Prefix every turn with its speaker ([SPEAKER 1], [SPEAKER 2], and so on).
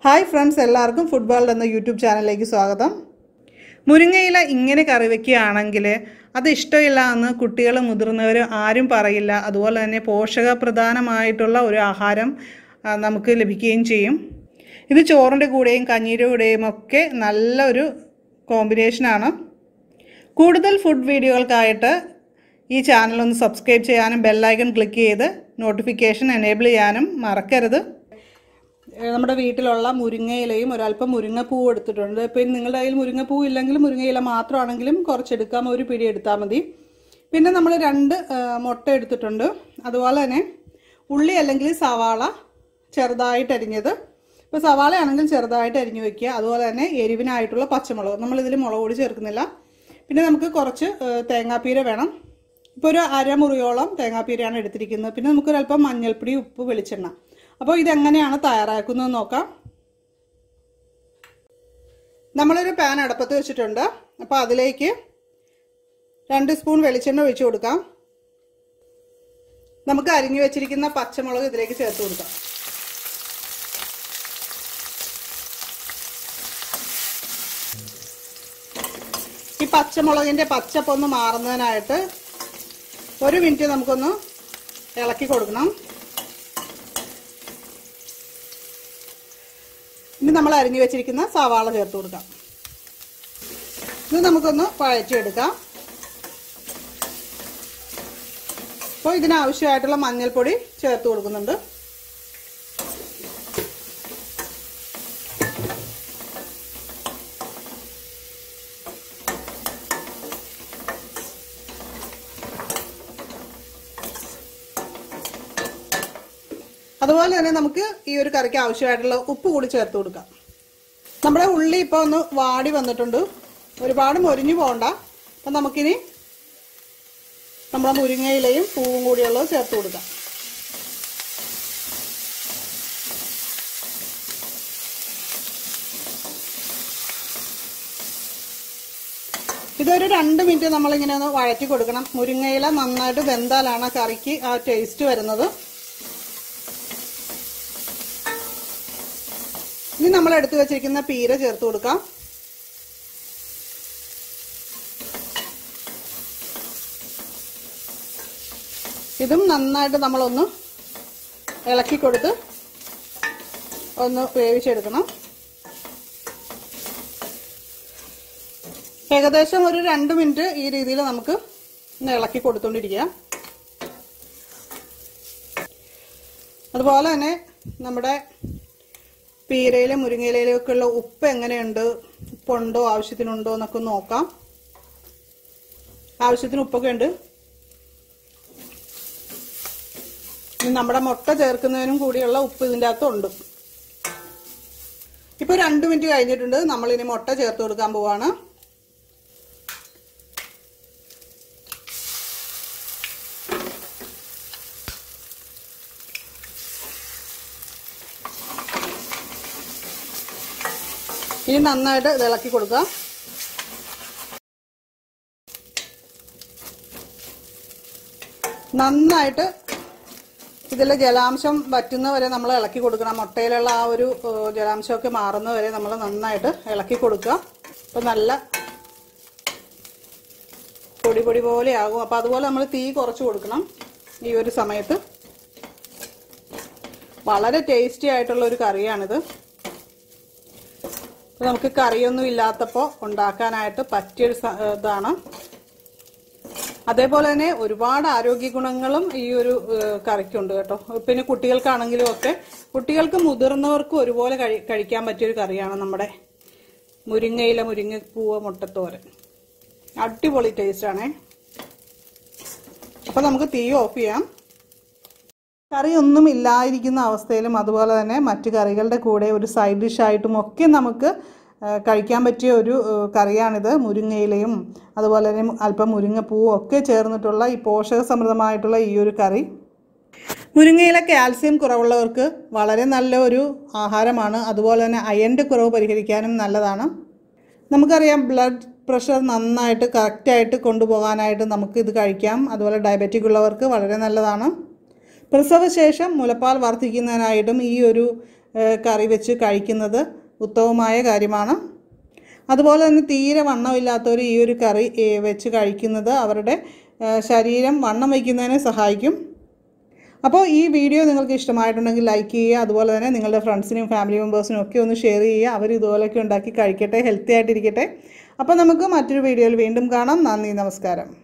[SPEAKER 1] hi friends എല്ലാവർക്കും football എന്ന YouTube ചാനലിലേക്ക് സ്വാഗതം മുരിങ്ങയില ഇങ്ങനെ കറി വയ്ക്കുകയാണെങ്കിൽ അത് ഇഷ്ടമില്ല എന്ന് കുട്ടികൾ മുതിർന്നവർ ആരും പറയില്ല അതുപോലെ തന്നെ പോഷകപ്രധാനമായിട്ടുള്ള ഒരു ആഹാരം ആ, നമുക്ക് ലഭിക്കുകയും ചെയ്യും ഇത് ചോറിൻ്റെ കൂടെയും കഞ്ഞീൻ്റെ കൂടെയും ഒക്കെ നല്ലൊരു കോമ്പിനേഷനാണ് കൂടുതൽ ഫുഡ് വീഡിയോകൾക്കായിട്ട് ഈ ചാനൽ ഒന്ന് സബ്സ്ക്രൈബ് ചെയ്യാനും ബെല്ലൈക്കൺ ക്ലിക്ക് ചെയ്ത് നോട്ടിഫിക്കേഷൻ എനേബിൾ ചെയ്യാനും മറക്കരുത് ഏഹ് നമ്മുടെ വീട്ടിലുള്ള മുരിങ്ങയിലയും ഒരല്പം മുരിങ്ങപ്പൂ എടുത്തിട്ടുണ്ട് ഇപ്പം നിങ്ങളുടെ കയ്യിൽ മുരിങ്ങപ്പൂ ഇല്ലെങ്കിൽ മുരിങ്ങയില മാത്രമാണെങ്കിലും കുറച്ചെടുക്കാം ഒരു പിടി എടുത്താൽ മതി പിന്നെ നമ്മൾ രണ്ട് ഏഹ് മുട്ട എടുത്തിട്ടുണ്ട് അതുപോലെ തന്നെ ഉള്ളി അല്ലെങ്കിൽ സവാള ചെറുതായിട്ട് അരിഞ്ഞത് ഇപ്പോൾ സവാള ആണെങ്കിൽ ചെറുതായിട്ട് അരിഞ്ഞു വെക്കുക അതുപോലെ തന്നെ എരിവിനായിട്ടുള്ള പച്ചമുളക് നമ്മളിതിൽ മുളക് പൊടി ചേർക്കുന്നില്ല പിന്നെ നമുക്ക് കുറച്ച് ഏഹ് തേങ്ങാപ്പീര വേണം ഇപ്പോൾ ഒരു അരമുറിയോളം തേങ്ങാപ്പീരയാണ് എടുത്തിരിക്കുന്നത് പിന്നെ നമുക്കൊരല്പം മഞ്ഞൾപ്പൊടി ഉപ്പ് വെളിച്ചെണ്ണ അപ്പോൾ ഇതെങ്ങനെയാണ് തയ്യാറാക്കുന്നത് നോക്കാം നമ്മളൊരു പാൻ അടുപ്പത്ത് വെച്ചിട്ടുണ്ട് അപ്പോൾ അതിലേക്ക് രണ്ട് സ്പൂൺ വെളിച്ചെണ്ണ ഒഴിച്ചു കൊടുക്കാം നമുക്ക് അരിഞ്ഞു വെച്ചിരിക്കുന്ന പച്ചമുളക് ഇതിലേക്ക് ചേർത്ത് കൊടുക്കാം ഈ പച്ചമുളകിന്റെ പച്ചപ്പൊന്ന് മാറുന്നതിനായിട്ട് ഒരു മിനിറ്റ് നമുക്കൊന്ന് ഇളക്കി കൊടുക്കണം ഇനി നമ്മൾ അരിഞ്ഞു വെച്ചിരിക്കുന്ന സവാള ചേർത്ത് കൊടുക്കാം ഇത് നമുക്കൊന്ന് വഴറ്റിയെടുക്കാം അപ്പോൾ ഇതിനാവശ്യമായിട്ടുള്ള മഞ്ഞൾപ്പൊടി ചേർത്ത് കൊടുക്കുന്നുണ്ട് അതുപോലെ തന്നെ നമുക്ക് ഈ ഒരു കറിക്ക് ആവശ്യമായിട്ടുള്ള ഉപ്പ് കൂടി ചേർത്ത് കൊടുക്കാം നമ്മുടെ ഉള്ളി ഇപ്പോൾ ഒന്ന് വാടി വന്നിട്ടുണ്ട് ഒരുപാട് മൊരിഞ്ഞു പോകണ്ട അപ്പം നമുക്കിനി നമ്മുടെ മുരിങ്ങയിലയും പൂവും കൂടിയുള്ളത് ചേർത്ത് കൊടുക്കാം ഇതൊരു രണ്ട് മിനിറ്റ് നമ്മളിങ്ങനെ ഒന്ന് വഴറ്റി കൊടുക്കണം മുരിങ്ങയില നന്നായിട്ട് വെന്താലാണ് ആ കറിക്ക് ആ ടേസ്റ്റ് വരുന്നത് ഇനി നമ്മൾ എടുത്തു വെച്ചിരിക്കുന്ന പീര ചേർത്ത് കൊടുക്കാം ഇതും നന്നായിട്ട് നമ്മളൊന്ന് ഇളക്കി കൊടുത്ത് ഒന്ന് വേവിച്ചെടുക്കണം ഏകദേശം ഒരു രണ്ട് മിനിറ്റ് ഈ രീതിയിൽ നമുക്ക് ഒന്ന് ഇളക്കി കൊടുത്തോണ്ടിരിക്കാം അതുപോലെ തന്നെ നമ്മുടെ പീരയിലും മുരിങ്ങയിലും ഒക്കെ ഉള്ള ഉപ്പ് എങ്ങനെയുണ്ട് ഉപ്പുണ്ടോ ആവശ്യത്തിനുണ്ടോ എന്നൊക്കെ നോക്കാം ആവശ്യത്തിന് ഉപ്പൊക്കെ ഉണ്ട് ഇനി നമ്മുടെ മുട്ട ചേർക്കുന്നതിനും കൂടിയുള്ള ഉപ്പ് ഇതിൻ്റെ അകത്തുണ്ട് ഇപ്പൊ രണ്ട് മിനിറ്റ് കഴിഞ്ഞിട്ടുണ്ട് നമ്മൾ ഇനി മുട്ട ചേർത്ത് കൊടുക്കാൻ പോവാണ് ഇനി നന്നായിട്ട് ഇത് ഇളക്കി കൊടുക്കുക നന്നായിട്ട് ഇതിലെ ജലാംശം വറ്റുന്ന വരെ നമ്മൾ ഇളക്കി കൊടുക്കണം മുട്ടയിലുള്ള ആ ഒരു ഏഹ്, ജലാംശമൊക്കെ മാറുന്ന വരെ നമ്മൾ നന്നായിട്ട് ഇളക്കി കൊടുക്കുക അപ്പം നല്ല പൊടി പൊടി പോലെ ആകും അപ്പം അതുപോലെ നമ്മൾ തീ കുറച്ച് കൊടുക്കണം ഈ ഒരു സമയത്ത് വളരെ ടേസ്റ്റി ആയിട്ടുള്ള ഒരു കറിയാണിത് ഇത് നമുക്ക് കറിയൊന്നും ഇല്ലാത്തപ്പോൾ ഉണ്ടാക്കാനായിട്ട് പറ്റിയൊരു സ- ഇതാണ് അതേപോലെ തന്നെ ഒരുപാട് ആരോഗ്യ ഗുണങ്ങളും ഈ ഒരു ഏഹ്, കറിക്കുണ്ട് കേട്ടോ പിന്നെ കുട്ടികൾക്കാണെങ്കിലും ഒക്കെ കുട്ടികൾക്ക് മുതിർന്നവർക്കും ഒരുപോലെ കഴി- കഴിക്കാൻ പറ്റിയൊരു കറിയാണ് നമ്മുടെ മുരിങ്ങയില മുരിങ്ങപ്പൂവ് മുട്ടത്തോരൻ അടിപൊളി ടേസ്റ്റ് ആണേ അപ്പൊ നമുക്ക് തീ ഓഫ് ചെയ്യാം കറിയൊന്നും ഇല്ലാതിരിക്കുന്ന അവസ്ഥയിലും അതുപോലെ തന്നെ മറ്റു കറികളുടെ കൂടെ ഒരു സൈഡ് ഡിഷായിട്ടും ഒക്കെ നമുക്ക് ആ, കഴിക്കാൻ പറ്റിയ ഒരു ആ, കറിയാണിത് മുരിങ്ങയിലയും അതുപോലെ തന്നെ അല്പം മുരിങ്ങപ്പൂവും ഒക്കെ ചേർന്നിട്ടുള്ള ഈ പോഷക സമൃദ്ധമായിട്ടുള്ള ഈ ഒരു കറി മുരിങ്ങയില കാൽസ്യം കുറവുള്ളവർക്ക് വളരെ നല്ല ഒരു ആഹാരമാണ് അതുപോലെ തന്നെ അയണിൻ്റെ കുറവ് പരിഹരിക്കാനും നല്ലതാണ് നമുക്കറിയാം ബ്ലഡ് പ്രഷർ നന്നായിട്ട് കറക്റ്റായിട്ട് കൊണ്ടുപോകാനായിട്ട് നമുക്ക് ഇത് കഴിക്കാം അതുപോലെ ഡയബറ്റിക് ഉള്ളവർക്ക് വളരെ നല്ലതാണ് പ്രസവശേഷം മുലപ്പാൽ വർദ്ധിക്കുന്നതിനായിട്ടും ഈ ഒരു ഏഹ്, കറി വെച്ച് കഴിക്കുന്നത് ഉത്തമമായ കാര്യമാണ് അതുപോലെ തന്നെ തീരെ വണ്ണമില്ലാത്തവർ ഈ ഒരു കറി ഏഹ്, വെച്ച് കഴിക്കുന്നത് അവരുടെ ഏഹ്, ശരീരം വണ്ണം വയ്ക്കുന്നതിനെ സഹായിക്കും അപ്പോൾ ഈ വീഡിയോ നിങ്ങൾക്ക് ഇഷ്ടമായിട്ടുണ്ടെങ്കിൽ ലൈക്ക് ചെയ്യുക അതുപോലെ തന്നെ നിങ്ങളുടെ ഫ്രണ്ട്സിനും ഫാമിലി മെമ്പേഴ്സിനും ഒക്കെ ഒന്ന് ഷെയർ ചെയ്യുക അവർ ഇതുപോലെയൊക്കെ ഉണ്ടാക്കി കഴിക്കട്ടെ ഹെൽത്തി ആയിട്ടിരിക്കട്ടെ അപ്പോൾ നമുക്ക് മറ്റൊരു വീഡിയോയിൽ വീണ്ടും കാണാം നന്ദി നമസ്കാരം